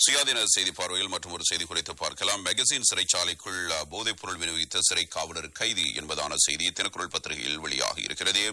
சுயாதீன செய்தி பார்வையில் மற்றும் ஒரு செய்தி குறித்து பார்க்கலாம் மெகசின் சிறைச்சாலைக்குள் அஹ், போதைப் பொருள் விநியோகித்த சிறை காவலர் கைதி என்பதான செய்தி தினக்குரல் பத்திரிகையில் வெளியாகி இருக்கிறது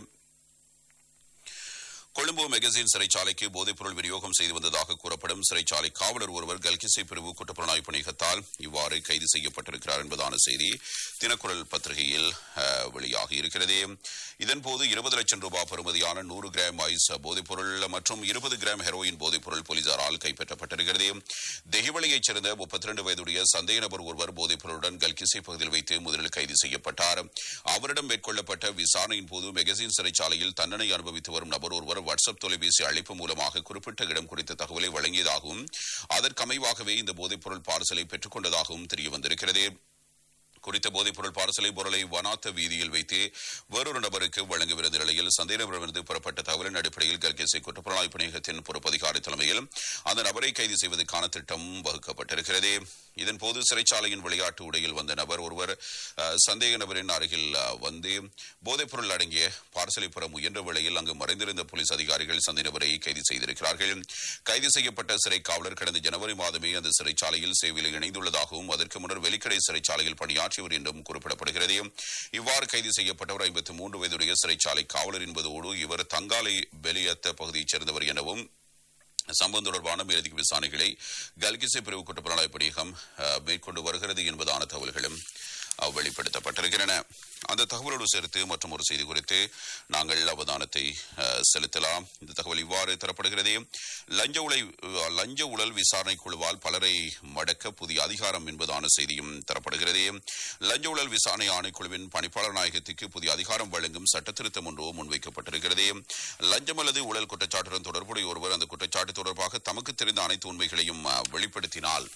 கொழும்பு மெகசின் சிறைச்சாலைக்கு போதைப்பொருள் விநியோகம் செய்து வந்ததாக கூறப்படும் சிறைச்சாலை காவலர் ஒருவர் கல்கிசை பிரிவு குற்றப்புலனாய்வு பணியகத்தால் இவ்வாறு கைது செய்யப்பட்டிருக்கிறார் என்பதான செய்தி தினக்குரல் பத்திரிகையில் அஹ், வெளியாகி இருக்கிறது இதன்போது இருபது லட்சம் ரூபாய் பெறுமதியான நூறு கிராம் ஐஸ் போதைப்பொருள் மற்றும் இருபது கிராம் ஹெரோயின் போதைப்பொருள் போலீசாரால் கைப்பற்றப்பட்டிருக்கிறது தெஹிவளியைச் சேர்ந்த முப்பத்தி ரெண்டு வயதுடைய சந்தேக நபர் ஒருவர் போதைப்பொருளுடன் கல்கிசை பகுதியில் வைத்து முதலில் கைது செய்யப்பட்டார் அவரிடம் மேற்கொள்ளப்பட்ட விசாரணையின் போது மெகசின் சிறைச்சாலையில் தண்டனை அனுபவித்து வரும் நபர் ஒருவர் வாட்ஸ்அப் தொலைபேசி அழைப்பு மூலமாக குறிப்பிட்ட இடம் குறித்த தகவலை வழங்கியதாகவும் அதற்கமைவாகவே இந்த போதைப்பொருள் பார்சலை பெற்றுக் கொண்டதாகவும் தெரிய வந்திருக்கிறது குறித்த போதைப்பொருள் பார்சலை பொருளை வனாத்த வீதியில் வைத்து வேறொரு நபருக்கு வழங்கவிருந்த நிலையில் சந்தேக நபரிடமிருந்து பெறப்பட்ட தகவலின் அடிப்படையில் கல்கேசை குற்றப்புலனாய்வு பணியகத்தின் பொறுப்பதிகாரி தலைமையில் அந்த நபரை கைது செய்வதற்கான திட்டம் வகுக்கப்பட்டிருக்கிறது இதன்போது சிறைச்சாலையின் விளையாட்டு உடையில் வந்த நபர் ஒருவர் அஹ், சந்தேக நபரின் அருகில் அஹ், வந்து போதைப்பொருள் அடங்கிய பார்சலை பெற முயன்ற வேளையில் அங்கு மறைந்திருந்த போலீஸ் அதிகாரிகள் சந்தேக நபரை கைது செய்திருக்கிறார்கள் கைது செய்யப்பட்ட சிறை காவலர் கடந்த ஜனவரி மாதமே அந்த சிறைச்சாலையில் சேவையில் இணைந்துள்ளதாகவும் அதற்கு முன்னர் வெலிக்கடை சிறைச்சாலையில் பணியாற்றியவர் என்றும் குறிப்பிடப்படுகிறது இவ்வாறு கைது செய்யப்பட்டவர் ஐம்பத்தி மூன்று வயதுடைய சிறைச்சாலை காவலர் என்பதோடு இவர் தங்காலை வெளியத்த பகுதியைச் சேர்ந்தவர் எனவும் சம்பவம் தொடர்பான மேலதிக விசாரணைகளை கல்கிசை பிரிவு குற்றப்புலனாய்வு பணியகம் அஹ், மேற்கொண்டு வருகிறது என்பதான தகவல்களும் அஹ், வெளிப்படுத்தப்பட்டிருக்கின்றன அந்த தகவலோடு சேர்த்து மற்றும் ஒரு செய்தி குறித்து நாங்கள் அவதானத்தை அஹ், செலுத்தலாம் இந்த தகவல் இவ்வாறு தரப்படுகிறது லஞ்ச உலை அஹ், லஞ்ச ஊழல் விசாரணை குழுவால் பலரை மடக்க புதிய அதிகாரம் என்பதான செய்தியும் தரப்படுகிறது லஞ்ச ஊழல் விசாரணை ஆணைக்குழுவின் பணிப்பாளர் நாயகத்துக்கு புதிய அதிகாரம் வழங்கும் சட்ட திருத்தம் ஒன்று முன்வைக்கப்பட்டிருக்கிறது லஞ்சம் அல்லது ஊழல் குற்றச்சாட்டுடன் தொடர்புடைய ஒருவர் அந்த குற்றச்சாட்டு தொடர்பாக தமக்கு தெரிந்த அனைத்து உண்மைகளையும் அஹ், வெளிப்படுத்தினால்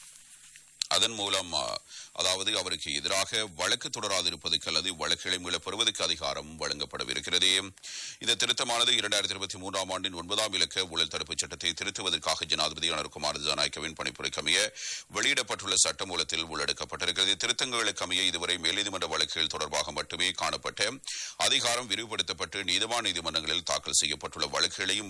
அதன் மூலம் அஹ், அதாவது அவருக்கு எதிராக வழக்கு தொடராதிருப்பதற்கு அல்லது வழக்குகளை மீளப் பெறுவதற்கு அதிகாரம் வழங்கப்படவிருக்கிறது இந்த திருத்தமானது இரண்டாயிரத்தி இருபத்தி மூன்றாம் ஆண்டின் ஒன்பதாம் இலக்க ஊழல் தடுப்புச் சட்டத்தை திருத்துவதற்காக ஜனாதிபதி அனுர்குமார் ஜனநாயக்கவின் பணிப்புரைக்கமைய வெளியிடப்பட்டுள்ள சட்ட மூலத்தில் உள்ளடக்கப்பட்டிருக்கிறது திருத்தங்களுக்கு அமைய இதுவரை மேல்நீதிமன்ற வழக்குகள் தொடர்பாக மட்டுமே காணப்பட்ட அதிகாரம் விரிவுபடுத்தப்பட்டு நீதவான் நீதிமன்றங்களில் தாக்கல் செய்யப்பட்டுள்ள வழக்குகளையும்